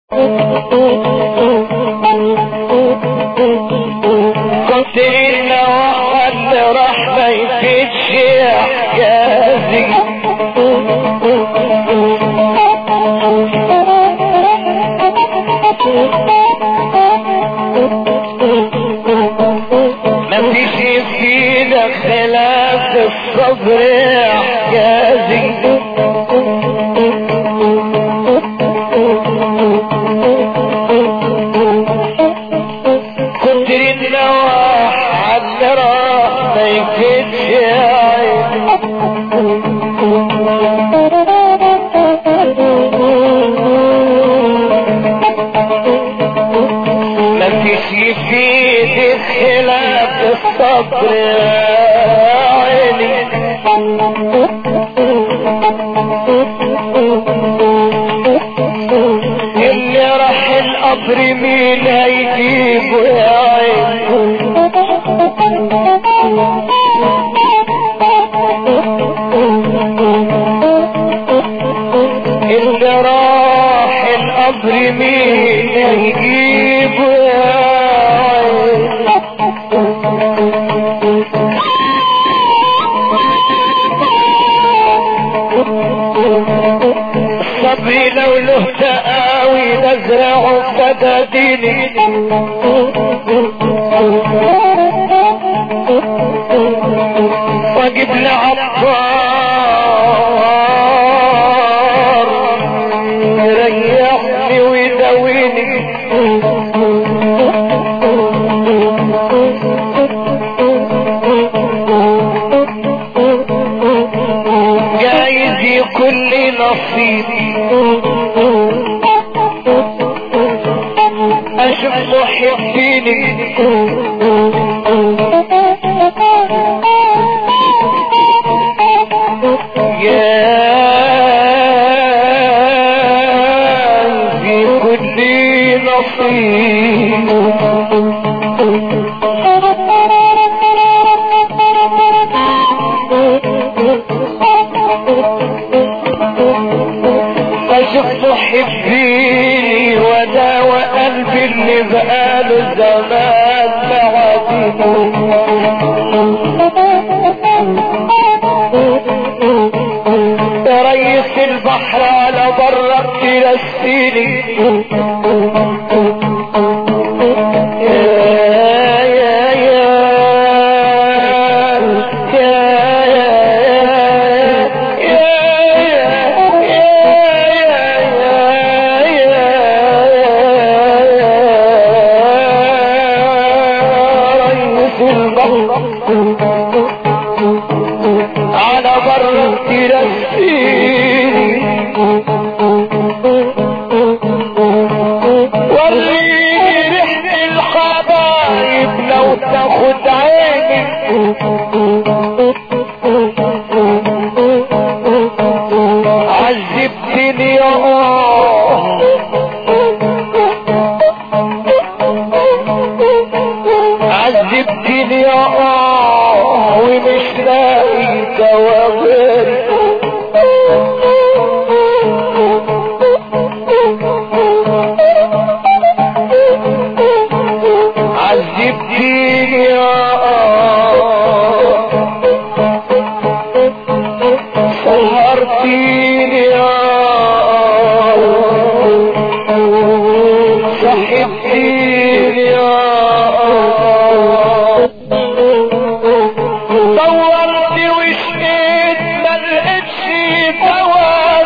كنت إلا واحد راح ما يفيدش حجازي ما فيش في ايدك خلاف الصبر يا حجازي كنت النواح على راح ما يفيدش يا عيني ما فيش في ايدك خلاف الصبر يا عيني اللي راح القبر مين هيجيبه يا عيني اللي راح القبر مين هيجيبه يا عيني الصبر لو له تقاوي نزرع فداديني واجيب لعطار يريحني ويداويني جايز يكون لي نصيب اشوف محبيني جايز يكون لي نصيب اشوف محبيني وداوى قلبي اللي بقاله زمان بعدين يا ريس البحر على برك ترسيني يا يا يا على بر ترسيني وريني ريحة الحبايب لو تاخد عيني عذبتني يا آه عذبتني يا آه ومش لاقي دوامري عذبتني يا آه سهرتيني يا آه صحبتيني يا آه دورت وشقيت ما لقيتش دوا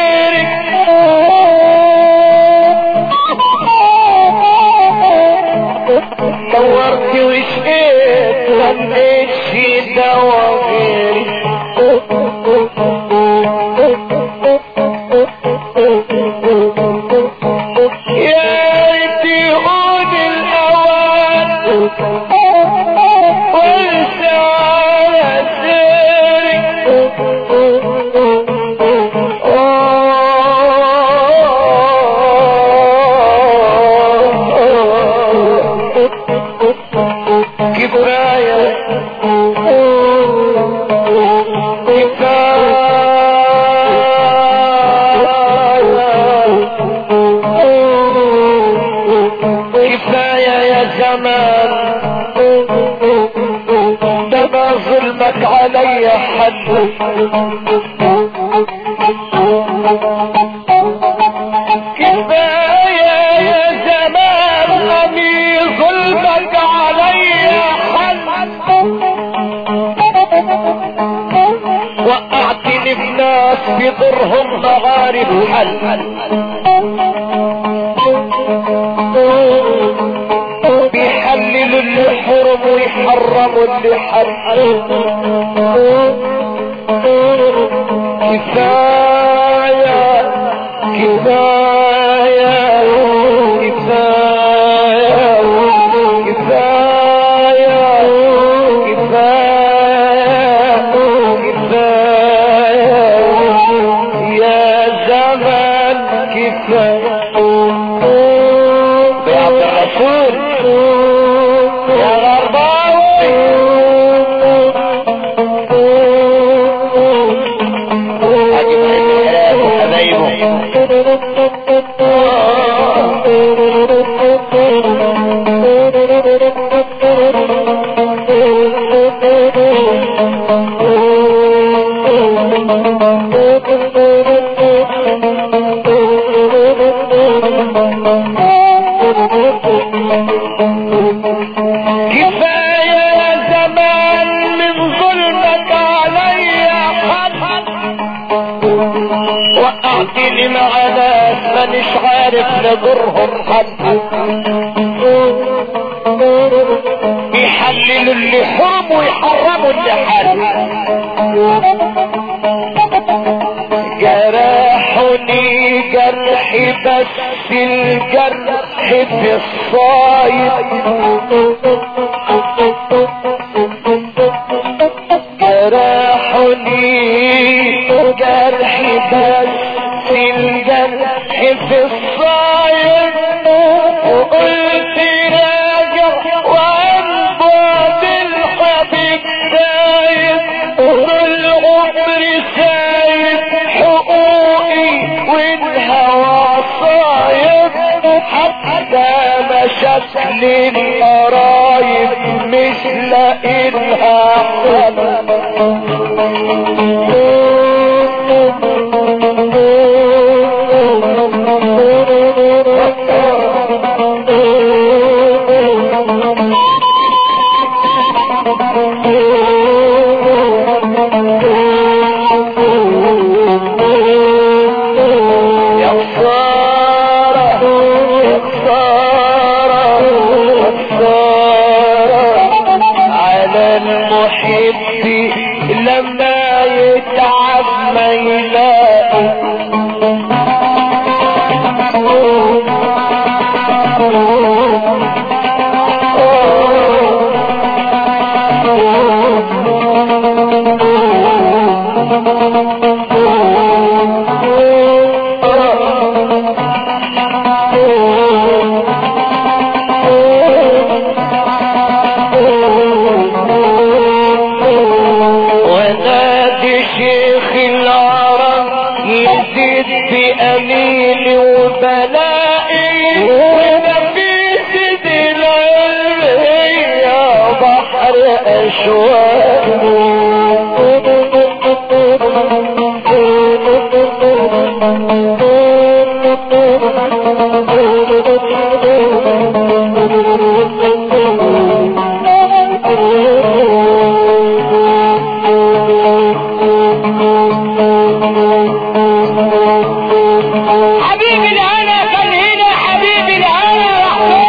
غيرك دورت وشقيت ما لقيتش دوا غيرك يا ريت يهون الاوان والساعة كفاية كفاية زمان ده ما ظلمك علي حد كفاية يا زمان أني ظلمك علي حد وقعتني بناس بضرهم مغارب حل بيحللوا اللي حرم ويحرموا اللي حل كفاية كفاية كفاية كفاية كفاية كفاية يا زمان كفاية يا عبد الرسول يا غرباوي عجب الكلام وحبايبه كفاية يا زمان من ظلمك علي حد وقعتني مع ناس مانيش عارف نجرهم حد بيحللوا اللي حرم ويحرموا اللي حل جرحني جرحي بس الجرح في الصايد جرحني جرحي بس الجرح في الصايد وقلت راجع وانبض الحبيب دايب طول عمري سايب حقوقي والهوى صايب حتى مشت للقرايب مش لاقينها يا خسارة يا خسارة يا خسارة على المحب لما يتعب ما يلاقي ونادي شيخ العرب يزيد بأمين وبلائي ونفيس دي العلم يا بحر حبيبي الهنا كان هنا حبيبي الهنا راح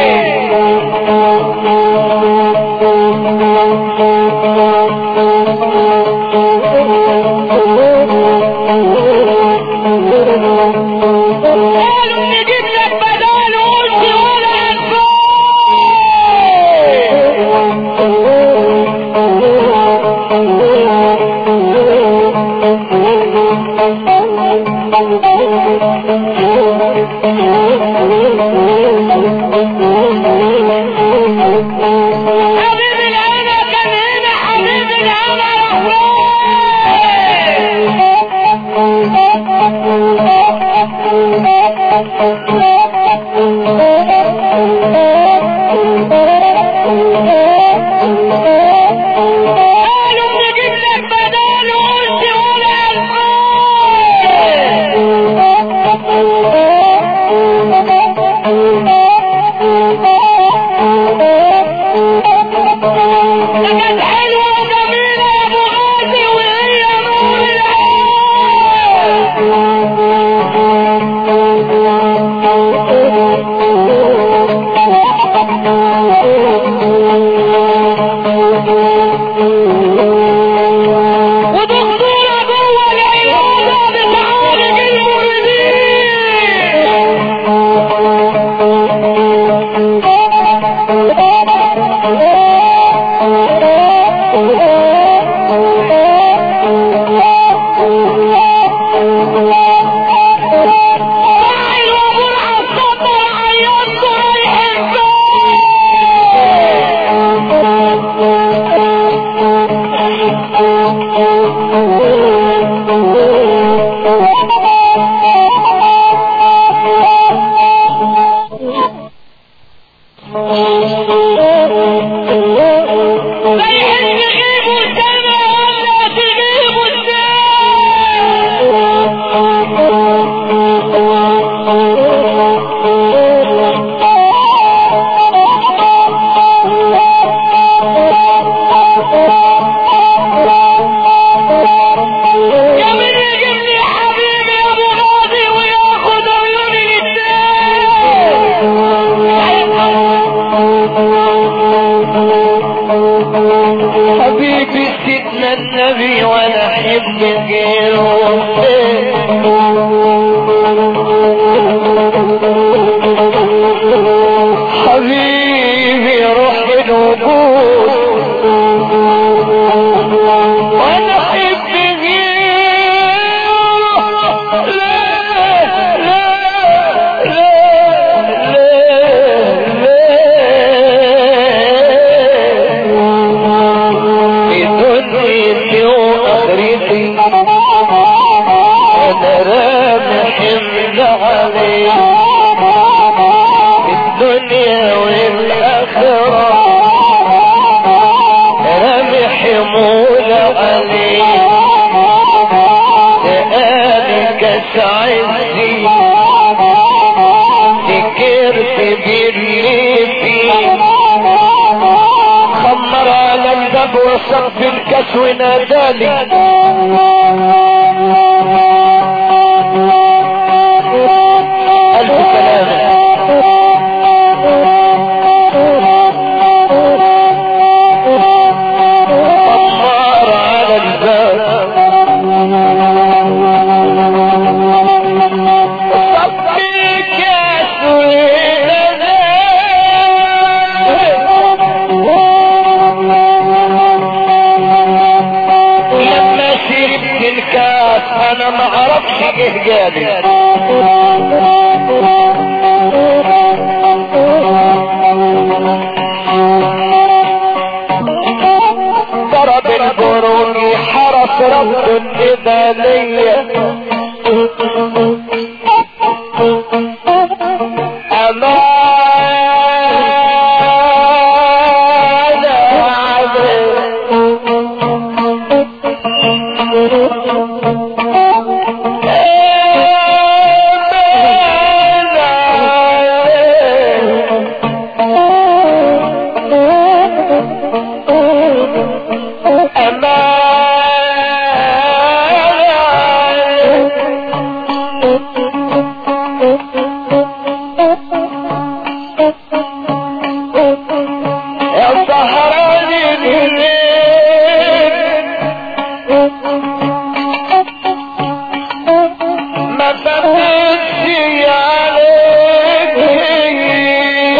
فين اللي فيه خمر على الباب وصف الكاس ونادالي ألف سلامة خمر على الباب صف الكاس ونادالي لما شربت الكاس انا ما اعرفش ايه جالي ضرب القرون حرس رب النبالية أمانة يا سهران الليل ما بفتش عليك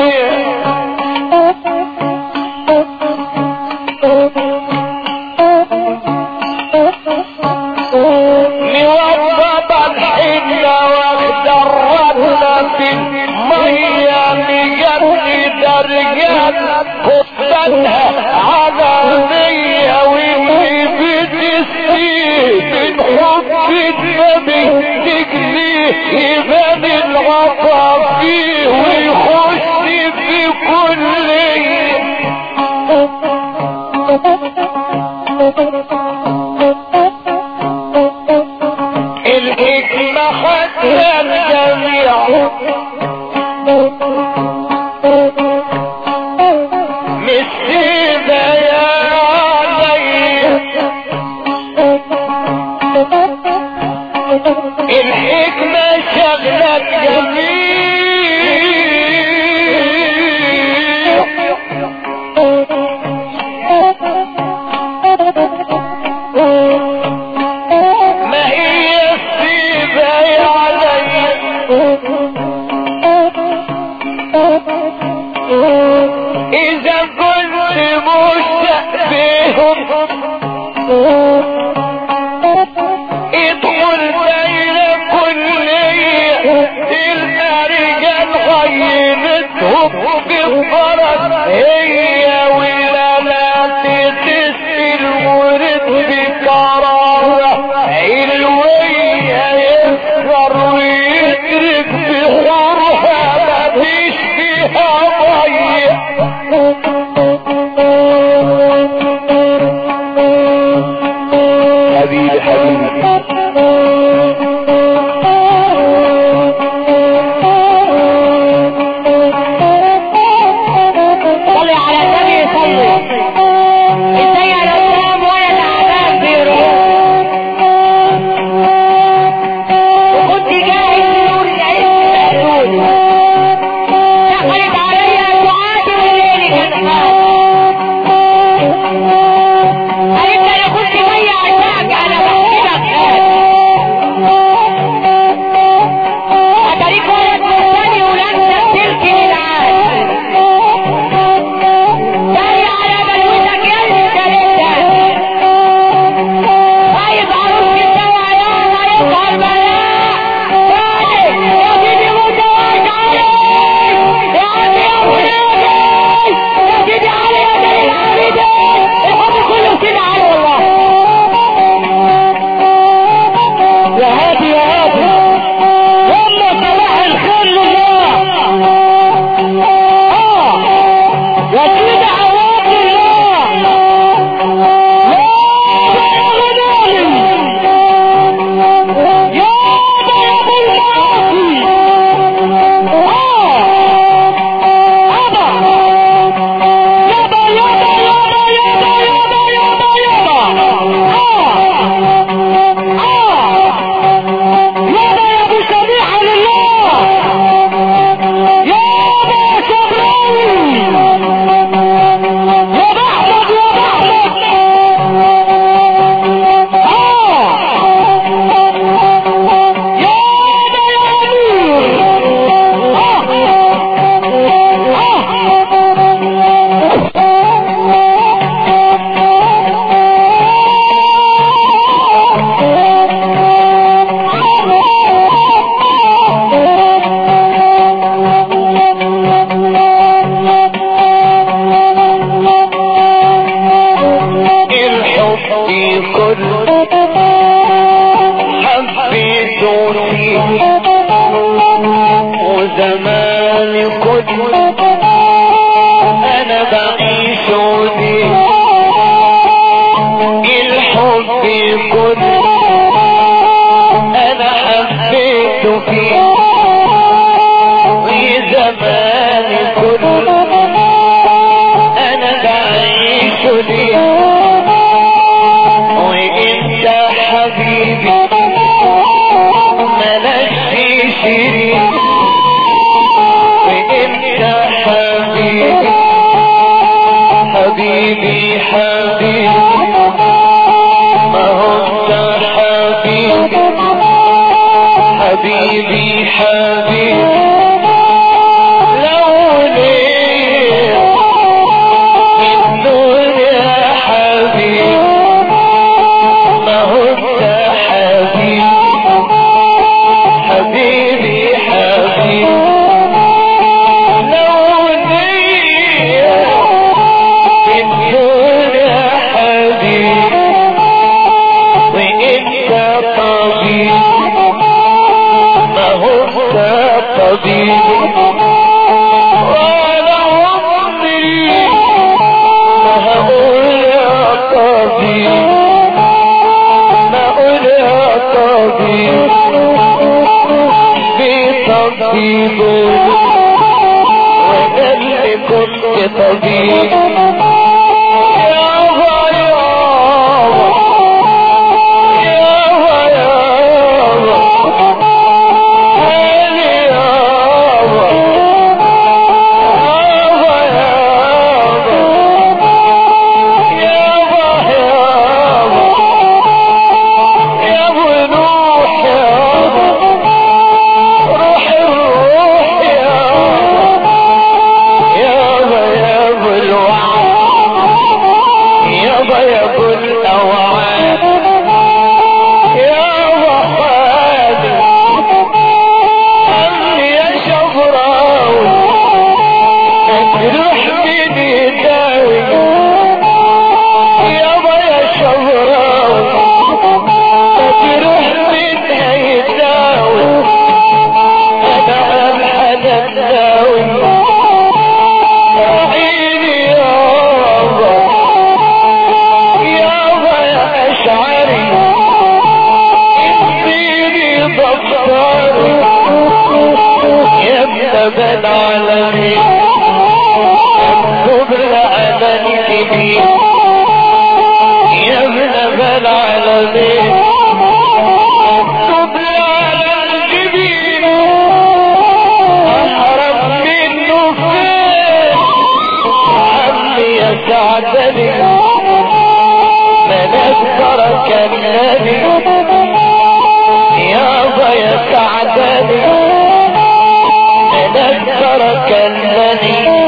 نوضب الحنة واخدرتنا في المية بجد درجات قصتها عالمية واللي بتسقيه من حب النبي تجليه يبان العطا فيه ويخش في كلية الحكمة حتى الجميع مسيبة يا علي الحكمة شغلة جميع ما هي السيبة يا علي إذا كنت مشتاق بهم ادخل بين كلية تلقى رجال غيرتهم بالفرس هي ولالات تسقي الورد بكرامة علوية يسكر ويترك بحورها مفيش فيها مية كل انا بعيش ليه الحب كل انا حبيته فيه وزمان كل انا بعيش ليه وانت حبيبي ملكش شريك وانت حبيبي حبيبي حبيبي ما هو انت حبيبي حبيبي حبيبي لو ليه الدنيا حبيبي ما هو انت حبيبي حبيبي حبيبي لو ليه الدنيا حبيبي وانت طبيب ما هو انت طبيب وانا عمري ما هقول يا طبيب ما اقول يا طبيب في طبيب وانا اللي كنت طبيب يابا يابا يابا يابا هاني يابا يابا يابا يابا يابا يا ابو نوح يابا روح الروح يابا يابا يا ابو الوعد يابا يا ابو الاوعاد يابا حادي عمي يا شبراوي روح من يداوي يابا يا شبراوي تروح من هيداوي انا الحلا الداوي عيني يابا يابا يا اشعري اديني ضفاري يا ابن بن عالمي اكتب على الكبير يا ابن بن عالمي اكتب على الكبير احرم منه فين عمي يا سعدني من اكثرك النبي يابا يا سعدني من اكثرك النبي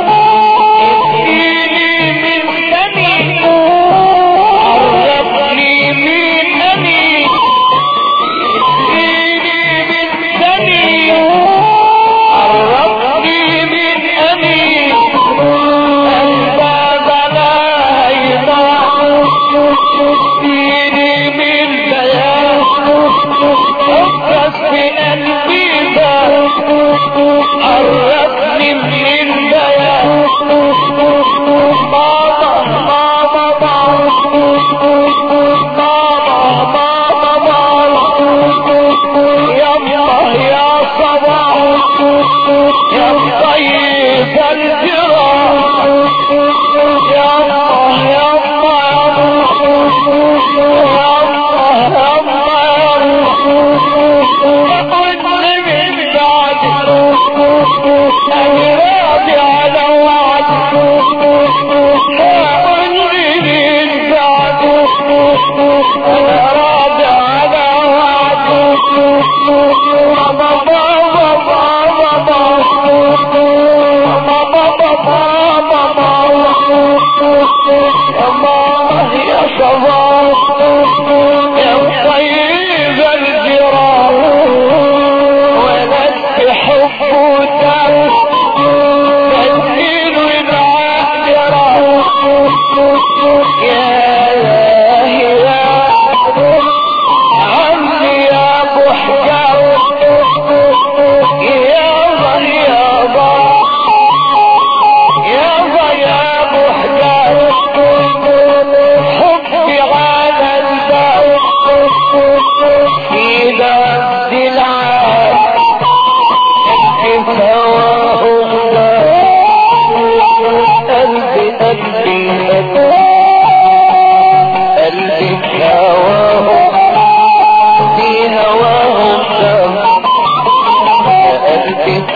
اديني من سني عرفني من نبي اديني من سني عرفني من أمي الباب لا يضاع اديني من بيان حبك في قلبي باب عرفني من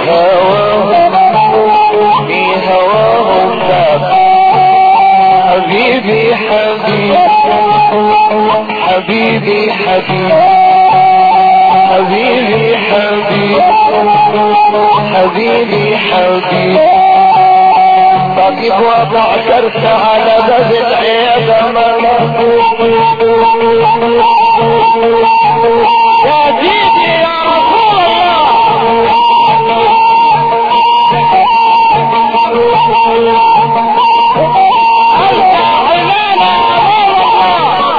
هواهم في هواهم باب حبيبي حبيبي حبيبي حبيبي حبيبي حبيبي حبيبي حبيبي طبيب وبعكرت على باب العيادة يا سيدي يا رسول الله أنت حمانا أمام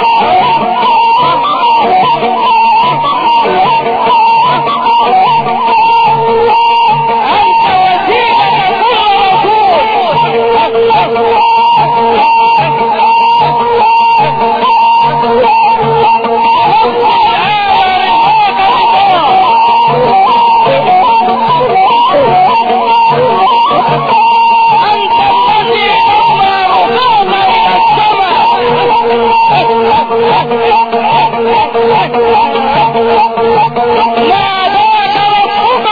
الله أنت وسيلة كل أنت الذي تطلع قوم إلى السماء ناداك ربك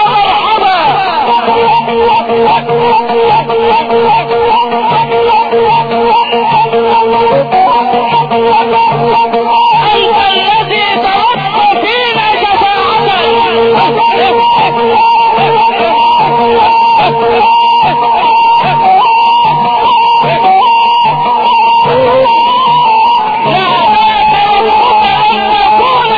مرحبا أنت الذي تركت فينا شفاعة ناداك ربك أن نكون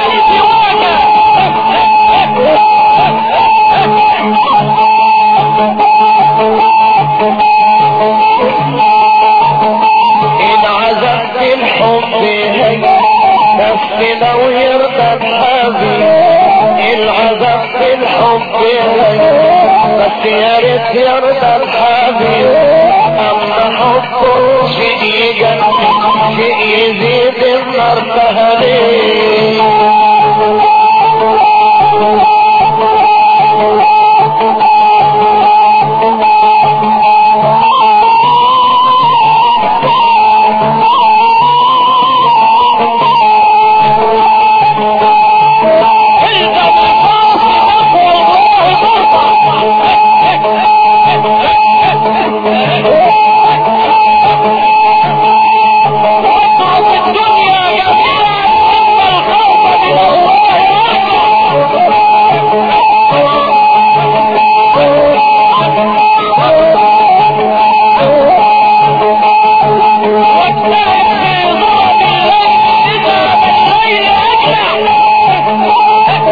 إن عزفت الحب هي بس لو يرضى بحبي إن عزفت الحب هي بس يا ريت يرضى بحبي أما حبه شيء يجنن شيء يزيد النار تهديه انت مقاصد تقوى الله ترضى واترك الدنيا جميعا ان الخوف من الله واجتهد في ضرب الليل اذا بالليل اجلع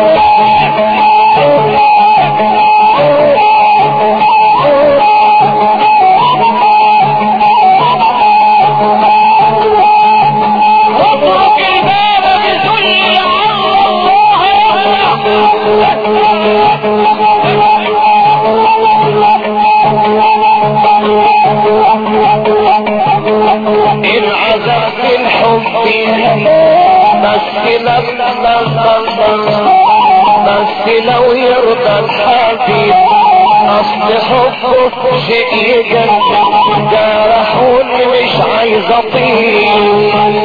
واترك الباب بذل لعل الله إن عزفت الحب بس لما بس لو يرضى الحبيب اصل حبه شيء يجنن جرحوني مش عايز اطير